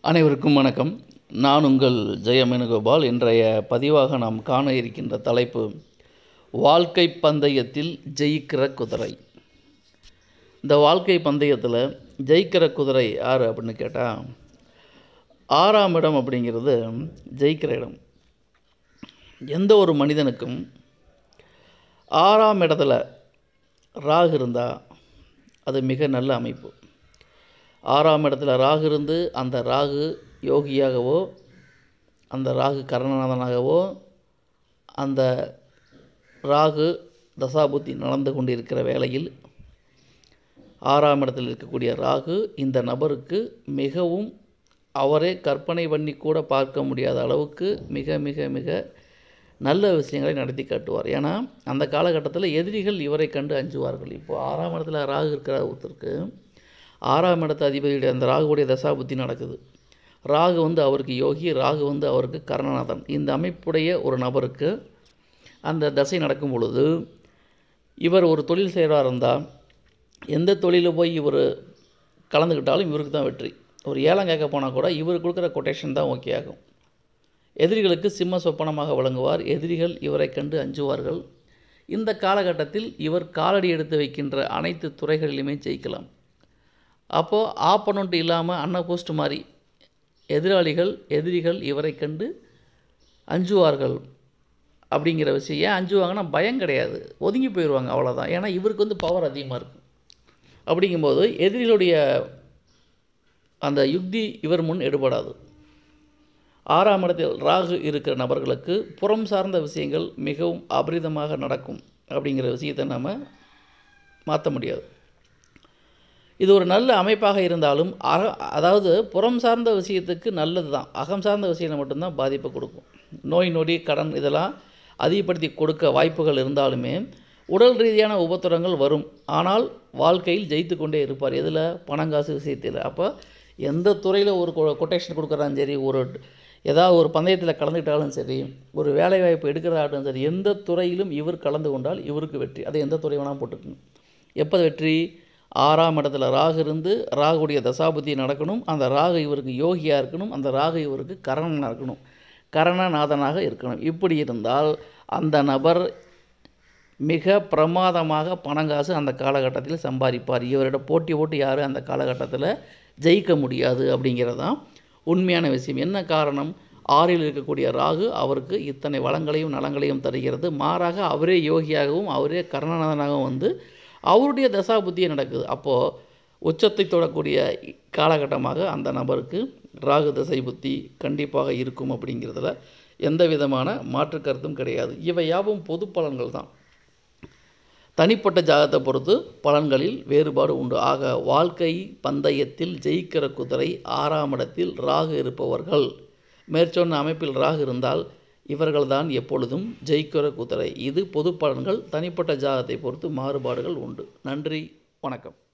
அனைவருக்கும் வணக்கம் நான் உங்கள் ஜெயமேனுகோபால் இன்றைய பதிவாக நாம் காண இருக்கின்ற தலைப்பு வாழ்க்கை பந்தயத்தில் ஜெயிக்கிற குதிரை இந்த வாழ்க்கை பந்தயத்தில் ஜெயிக்கிற குதிரை யார் அப்படின்னு கேட்டால் ஆறாம் இடம் அப்படிங்கிறது ஜெயிக்கிற இடம் எந்த ஒரு மனிதனுக்கும் ஆறாம் இடத்துல ராகு இருந்தால் அது மிக நல்ல அமைப்பு ஆறாம் இடத்துல ராகு இருந்து அந்த ராகு யோகியாகவோ அந்த ராகு கரணநாதனாகவோ அந்த ராகு தசாபுத்தி நடந்து கொண்டிருக்கிற வேளையில் ஆறாம் இடத்தில் இருக்கக்கூடிய ராகு இந்த நபருக்கு மிகவும் அவரே கற்பனை பண்ணி கூட பார்க்க முடியாத அளவுக்கு மிக மிக மிக நல்ல விஷயங்களை நடத்தி காட்டுவார் ஏன்னா அந்த காலகட்டத்தில் எதிரிகள் இவரை கண்டு அஞ்சுவார்கள் இப்போது ஆறாம் இடத்துல ராகு இருக்கிற ஒருத்தருக்கு ஆறாம் இடத்து அதிபதியுடைய அந்த ராகுவுடைய தசாபுத்தி நடக்குது ராகு வந்து அவருக்கு யோகி ராகு வந்து அவருக்கு கர்ணநாதன் இந்த அமைப்புடைய ஒரு நபருக்கு அந்த தசை நடக்கும் பொழுது இவர் ஒரு தொழில் செய்கிறா இருந்தால் எந்த தொழிலில் போய் இவர் கலந்துக்கிட்டாலும் இவருக்கு தான் வெற்றி ஒரு ஏலம் கேட்க போனால் கூட இவர் கொடுக்குற கொட்டேஷன் தான் ஓகே ஆகும் எதிரிகளுக்கு சிம்ம சொப்பனமாக விளங்குவார் எதிரிகள் இவரை கண்டு அஞ்சுவார்கள் இந்த காலகட்டத்தில் இவர் காலடி எடுத்து வைக்கின்ற அனைத்து துறைகளிலுமே ஜெயிக்கலாம் அப்போது ஆப்பனண்ட் இல்லாமல் அன்ன போஸ்ட் மாதிரி எதிராளிகள் எதிரிகள் இவரை கண்டு அஞ்சுவார்கள் அப்படிங்கிற விஷயம் ஏன் அஞ்சுவாங்கன்னா பயம் கிடையாது ஒதுங்கி போயிடுவாங்க அவ்வளோதான் ஏன்னா இவருக்கு வந்து பவர் அதிகமாக இருக்கும் அப்படிங்கும்போது எதிரிகளுடைய அந்த யுக்தி இவர் முன் எடுபடாது ஆறாம் இடத்தில் ராகு இருக்கிற நபர்களுக்கு புறம் சார்ந்த விஷயங்கள் மிகவும் அபரிதமாக நடக்கும் அப்படிங்கிற விஷயத்தை நம்ம மாற்ற முடியாது இது ஒரு நல்ல அமைப்பாக இருந்தாலும் அக அதாவது புறம் சார்ந்த விஷயத்துக்கு நல்லது தான் அகம் சார்ந்த விஷயம் மட்டும்தான் பாதிப்பை கொடுக்கும் நோய் நொடி கடன் இதெல்லாம் அதிகப்படுத்தி கொடுக்க வாய்ப்புகள் இருந்தாலுமே உடல் ரீதியான உபத்திரங்கள் வரும் ஆனால் வாழ்க்கையில் ஜெயித்து கொண்டே இருப்பார் எதில் பணங்காசு விஷயத்தில் அப்போ எந்த துறையில் ஒரு கொட்டேஷன் கொடுக்குறாலும் சரி ஒரு ஏதாவது ஒரு பந்தயத்தில் கலந்துக்கிட்டாலும் சரி ஒரு வேலை வாய்ப்பு எடுக்கிறதாகட்டும் சரி எந்த துறையிலும் இவர் கலந்து கொண்டால் இவருக்கு வெற்றி அதை எந்த துறை வேணால் போட்டுக்கணும் எப்போ வெற்றி ஆறாம் இடத்துல ராகு இருந்து ராகுடைய தசாபுத்தி நடக்கணும் அந்த ராகு இவருக்கு யோகியாக இருக்கணும் அந்த ராகு இவருக்கு கரணனாக இருக்கணும் கரணநாதனாக இருக்கணும் இப்படி இருந்தால் அந்த நபர் மிக பிரமாதமாக பணங்காசு அந்த காலகட்டத்தில் சம்பாதிப்பார் இவரிட போட்டி போட்டு யாரும் அந்த காலகட்டத்தில் ஜெயிக்க முடியாது அப்படிங்கிறது தான் உண்மையான விஷயம் என்ன காரணம் ஆறில் இருக்கக்கூடிய ராகு அவருக்கு இத்தனை வளங்களையும் நலங்களையும் தருகிறது மாறாக அவரே யோகியாகவும் அவரே கருணாநாதனாகவும் வந்து அவருடைய தசா புத்தியே நடக்குது அப்போது உச்சத்தை தொடக்கூடிய காலகட்டமாக அந்த நபருக்கு ராகு தசை புத்தி கண்டிப்பாக இருக்கும் அப்படிங்கிறதுல எந்த விதமான மாற்று கருத்தும் கிடையாது இவை யாவும் பொது பலன்கள் தான் தனிப்பட்ட ஜாதகத்தை பொறுத்து பலன்களில் வேறுபாடு உண்டு ஆக வாழ்க்கை பந்தயத்தில் ஜெயிக்கிற குதிரை ஆறாம் இடத்தில் ராகு இருப்பவர்கள் மேற்சொன்ன அமைப்பில் ராகு இருந்தால் இவர்கள்தான் எப்பொழுதும் ஜெயிக்கிற குதிரை இது பொது பலன்கள் தனிப்பட்ட ஜாதகத்தை பொறுத்து மாறுபாடுகள் உண்டு நன்றி வணக்கம்